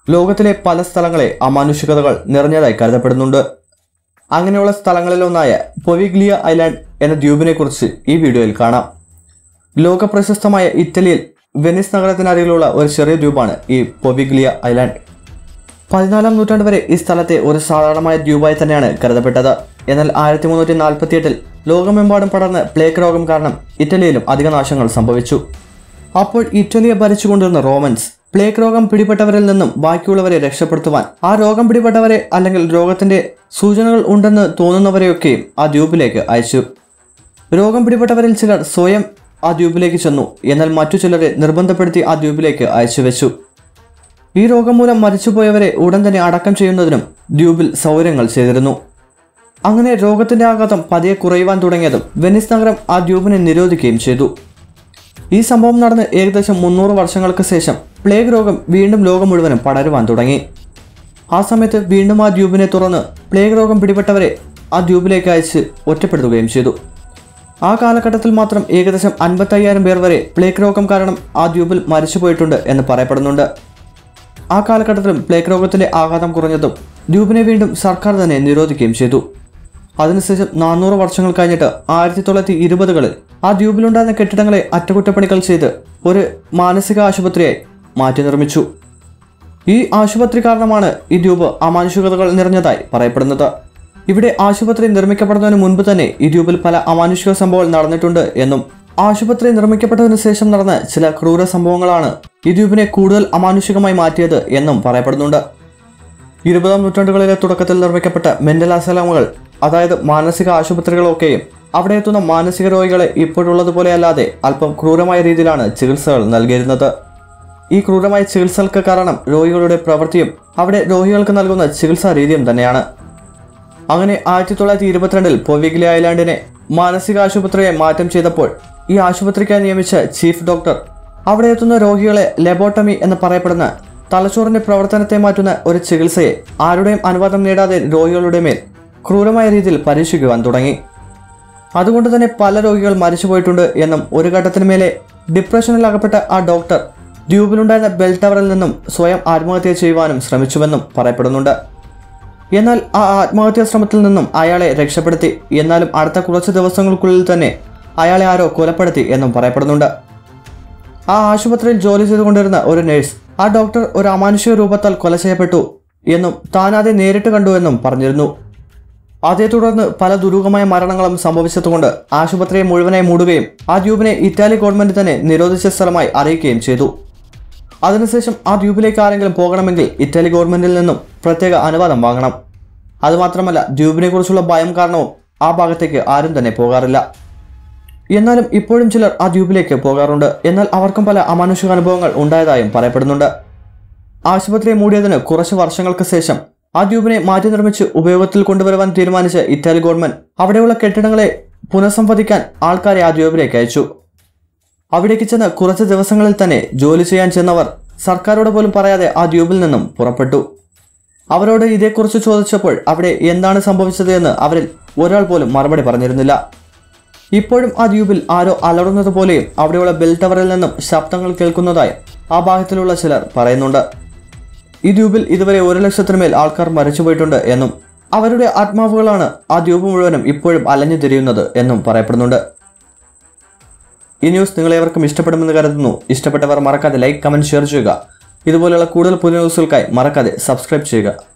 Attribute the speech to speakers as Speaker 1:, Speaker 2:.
Speaker 1: ലോകത്തിലെ പല സ്ഥലങ്ങളെ അമാനുഷികതകൾ നിറഞ്ഞതായി കരുതപ്പെടുന്നുണ്ട് അങ്ങനെയുള്ള സ്ഥലങ്ങളിലൊന്നായ പൊവിഗ്ലിയ ഐലാൻഡ് എന്ന ദ്വീപിനെക്കുറിച്ച് ഈ വീഡിയോയിൽ കാണാം ലോക പ്രശസ്തമായ ഇറ്റലിയിൽ വെനിസ് നഗരത്തിനരികിലുള്ള ഒരു ചെറിയ ദ്വീപാണ് ഈ പൊവിഗ്ലിയ ഐലാൻഡ് പതിനാലാം നൂറ്റാണ്ട് വരെ ഈ സ്ഥലത്തെ ഒരു സാധാരണമായ ദ്വീപായി തന്നെയാണ് കരുതപ്പെട്ടത് എന്നാൽ ആയിരത്തി മുന്നൂറ്റി നാൽപ്പത്തി എട്ടിൽ ലോകമെമ്പാടും പടർന്ന് പ്ലേഗ് രോഗം കാരണം ഇറ്റലിയിലും അധിക നാശങ്ങൾ സംഭവിച്ചു അപ്പോൾ ഇറ്റലിയെ ഭരിച്ചുകൊണ്ടിരുന്ന റോമൻസ് പ്ലേഗ് രോഗം പിടിപെട്ടവരിൽ നിന്നും ബാക്കിയുള്ളവരെ രക്ഷപ്പെടുത്തുവാൻ ആ രോഗം പിടിപെട്ടവരെ അല്ലെങ്കിൽ രോഗത്തിന്റെ സൂചനകൾ ഉണ്ടെന്ന് തോന്നുന്നവരെയൊക്കെയും ആ ദ്വീപിലേക്ക് അയച്ചു രോഗം പിടിപെട്ടവരിൽ ചിലർ സ്വയം ആ ദ്വീപിലേക്ക് ചെന്നു എന്നാൽ മറ്റു ചിലരെ നിർബന്ധപ്പെടുത്തി ആ ദ്വീപിലേക്ക് അയച്ചു വെച്ചു ഈ രോഗം മൂലം മരിച്ചുപോയവരെ ഉടൻ തന്നെ അടക്കം ചെയ്യുന്നതിനും ദ്വീപിൽ സൗകര്യങ്ങൾ ചെയ്തിരുന്നു അങ്ങനെ രോഗത്തിന്റെ ആഘാതം പതിയെ കുറയുവാൻ തുടങ്ങിയതും വെനിസ് നഗരം ആ ദ്വീപിനെ നിരോധിക്കുകയും ചെയ്തു ഈ സംഭവം നടന്ന് ഏകദേശം മുന്നൂറ് വർഷങ്ങൾക്ക് ശേഷം പ്ലേഗ് രോഗം വീണ്ടും ലോകം മുഴുവനും പടരുവാൻ തുടങ്ങി ആ സമയത്ത് വീണ്ടും ആ ദ്വീപിനെ തുറന്ന് പ്ലേഗ് രോഗം പിടിപെട്ടവരെ ആ ദ്വീപിലേക്ക് അയച്ച് ഒറ്റപ്പെടുത്തുകയും ചെയ്തു ആ കാലഘട്ടത്തിൽ മാത്രം ഏകദേശം അൻപത്തയ്യായിരം പേർ വരെ പ്ലേഗ് രോഗം കാരണം ആ ദ്വീപിൽ മരിച്ചുപോയിട്ടുണ്ട് എന്ന് പറയപ്പെടുന്നുണ്ട് ആ കാലഘട്ടത്തിലും പ്ലേഗ് രോഗത്തിന്റെ ആഘാതം കുറഞ്ഞതും ദ്വീപിനെ വീണ്ടും സർക്കാർ തന്നെ നിരോധിക്കുകയും ചെയ്തു അതിനുശേഷം നാനൂറ് വർഷങ്ങൾ കഴിഞ്ഞിട്ട് ആയിരത്തി തൊള്ളായിരത്തി ഇരുപതുകളിൽ ആ ദ്വീപിലുണ്ടായിരുന്ന കെട്ടിടങ്ങളെ അറ്റകുറ്റപ്പണികൾ ചെയ്ത് ഒരു മാനസിക ആശുപത്രിയായി മാറ്റി നിർമ്മിച്ചു ഈ ആശുപത്രി കാരണമാണ് ഈ ദ്വീപ് അമാനുഷികതകൾ നിറഞ്ഞതായി പറയപ്പെടുന്നത് ഇവിടെ ആശുപത്രി നിർമ്മിക്കപ്പെടുന്നതിന് മുൻപ് തന്നെ ഈ ദ്വീപിൽ പല അമാനുഷിക സംഭവങ്ങൾ നടന്നിട്ടുണ്ട് എന്നും ആശുപത്രി നിർമ്മിക്കപ്പെട്ടതിനു ശേഷം നടന്ന ചില ക്രൂര സംഭവങ്ങളാണ് ഈ ദ്വീപിനെ കൂടുതൽ അമാനുഷികമായി മാറ്റിയത് എന്നും പറയപ്പെടുന്നുണ്ട് ഇരുപതാം നൂറ്റാണ്ടുകളിലെ തുടക്കത്തിൽ നിർമ്മിക്കപ്പെട്ട മെന്റൽ അസലമുകൾ അതായത് മാനസിക ആശുപത്രികളൊക്കെയും അവിടെ എത്തുന്ന മാനസിക രോഗികളെ ഇപ്പോഴുള്ളതുപോലെ അല്ലാതെ അല്പം ക്രൂരമായ രീതിയിലാണ് ചികിത്സകൾ നൽകിയിരുന്നത് ഈ ക്രൂരമായ ചികിത്സകൾക്ക് കാരണം രോഗികളുടെ പ്രവൃത്തിയും അവിടെ രോഗികൾക്ക് നൽകുന്ന ചികിത്സാ രീതിയും തന്നെയാണ് അങ്ങനെ ആയിരത്തി തൊള്ളായിരത്തി ഇരുപത്തിരണ്ടിൽ പൊവിഗ്ലി ഐലാൻഡിനെ മാനസിക ആശുപത്രിയെ മാറ്റം ചെയ്തപ്പോൾ ഈ ആശുപത്രിക്കായി നിയമിച്ച ചീഫ് ഡോക്ടർ അവിടെ എത്തുന്ന രോഗികളെ ലെബോട്ടമി എന്ന് പറയപ്പെടുന്ന തലച്ചോറിന്റെ പ്രവർത്തനത്തെ മാറ്റുന്ന ഒരു ചികിത്സയെ ആരുടെയും അനുവാദം നേടാതെ രോഗികളുടെ മേൽ ക്രൂരമായ രീതിയിൽ പരീക്ഷിക്കുവാൻ തുടങ്ങി അതുകൊണ്ട് തന്നെ പല രോഗികൾ മരിച്ചുപോയിട്ടുണ്ട് എന്നും ഒരു ഘട്ടത്തിന് മേലെ ഡിപ്രഷനിൽ അകപ്പെട്ട ആ ഡോക്ടർ ദ്വീപിലുണ്ടായിരുന്ന ബെൽ ടവറിൽ നിന്നും സ്വയം ആത്മഹത്യ ചെയ്യുവാനും ശ്രമിച്ചുവെന്നും പറയപ്പെടുന്നുണ്ട് എന്നാൽ ആ ആത്മഹത്യാ ശ്രമത്തിൽ നിന്നും അയാളെ രക്ഷപ്പെടുത്തി എന്നാലും അടുത്ത കുറച്ച് ദിവസങ്ങൾക്കുള്ളിൽ തന്നെ അയാളെ ആരോ കൊലപ്പെടുത്തി എന്നും പറയപ്പെടുന്നുണ്ട് ആ ആശുപത്രിയിൽ ജോലി ചെയ്തുകൊണ്ടിരുന്ന ഒരു നഴ്സ് ആ ഡോക്ടർ ഒരു അമാനുഷിക രൂപത്താൽ കൊല ചെയ്യപ്പെട്ടു എന്നും താനാതെ നേരിട്ട് കണ്ടുവെന്നും പറഞ്ഞിരുന്നു അതേ തുടർന്ന് പല ദുരൂഹമായ മരണങ്ങളും സംഭവിച്ചതുകൊണ്ട് ആശുപത്രിയെ മുഴുവനായി മൂടുകയും ആ ദ്വീപിനെ ഇറ്റാലി ഗവൺമെന്റ് തന്നെ നിരോധിച്ച സ്ഥലമായി അറിയിക്കുകയും ചെയ്തു അതിനുശേഷം ആ ദ്വീപിലേക്ക് ആരെങ്കിലും പോകണമെങ്കിൽ ഇറ്റലി ഗവൺമെന്റിൽ നിന്നും പ്രത്യേക അനുവാദം വാങ്ങണം അതുമാത്രമല്ല ദ്വീപിനെ കുറിച്ചുള്ള ഭയം കാരണവും ആ ഭാഗത്തേക്ക് ആരും തന്നെ പോകാറില്ല എന്നാലും ഇപ്പോഴും ചിലർ ആ ദ്വീപിലേക്ക് പോകാറുണ്ട് എന്നാൽ അവർക്കും പല അമാനുഷിക അനുഭവങ്ങൾ ഉണ്ടായതായും പറയപ്പെടുന്നുണ്ട് ആശുപത്രിയെ മൂടിയതിന് കുറച്ച് വർഷങ്ങൾക്ക് ശേഷം ആ ദ്വീപിനെ മാറ്റി നിർമ്മിച്ച് ഉപയോഗത്തിൽ കൊണ്ടുവരുവാൻ തീരുമാനിച്ച ഇറ്റാലി ഗവൺമെന്റ് അവിടെയുള്ള കെട്ടിടങ്ങളെ പുനഃസംവദിക്കാൻ ആൾക്കാരെ ആ ദ്വീപിലേക്ക് അയച്ചു അവിടേക്ക് ചെന്ന് കുറച്ച് ദിവസങ്ങളിൽ തന്നെ ജോലി ചെയ്യാൻ ചെന്നവർ സർക്കാരോട് പോലും പറയാതെ ആ ദ്വീപിൽ നിന്നും പുറപ്പെട്ടു അവരോട് ഇതേക്കുറിച്ച് ചോദിച്ചപ്പോൾ അവിടെ എന്താണ് സംഭവിച്ചത് എന്ന് അവരിൽ ഒരാൾ പോലും മറുപടി പറഞ്ഞിരുന്നില്ല ഇപ്പോഴും ആ ദ്വീപിൽ ആരോ അലറുന്നത് പോലെയും അവിടെയുള്ള ബെൽ ടവറിൽ നിന്നും ശബ്ദങ്ങൾ കേൾക്കുന്നതായി ആ ഭാഗത്തിലുള്ള ചിലർ പറയുന്നുണ്ട് ഈ ദ്വീപിൽ ഇതുവരെ ഒരു ലക്ഷത്തിന് മേൽ ആൾക്കാർ മരിച്ചുപോയിട്ടുണ്ട് എന്നും അവരുടെ ആത്മാവുകളാണ് ആ ദ്വീപ് മുഴുവനും ഇപ്പോഴും അലഞ്ഞു തിരിയുന്നത് എന്നും പറയപ്പെടുന്നുണ്ട് ഈ ന്യൂസ് നിങ്ങളേവർക്കും ഇഷ്ടപ്പെടുമെന്ന് കരുതുന്നു ഇഷ്ടപ്പെട്ടവർ മറക്കാതെ ലൈക്ക് കമന്റ് ഷെയർ ചെയ്യുക ഇതുപോലെയുള്ള കൂടുതൽ പുതിയ ന്യൂസുകൾക്കായി മറക്കാതെ സബ്സ്ക്രൈബ് ചെയ്യുക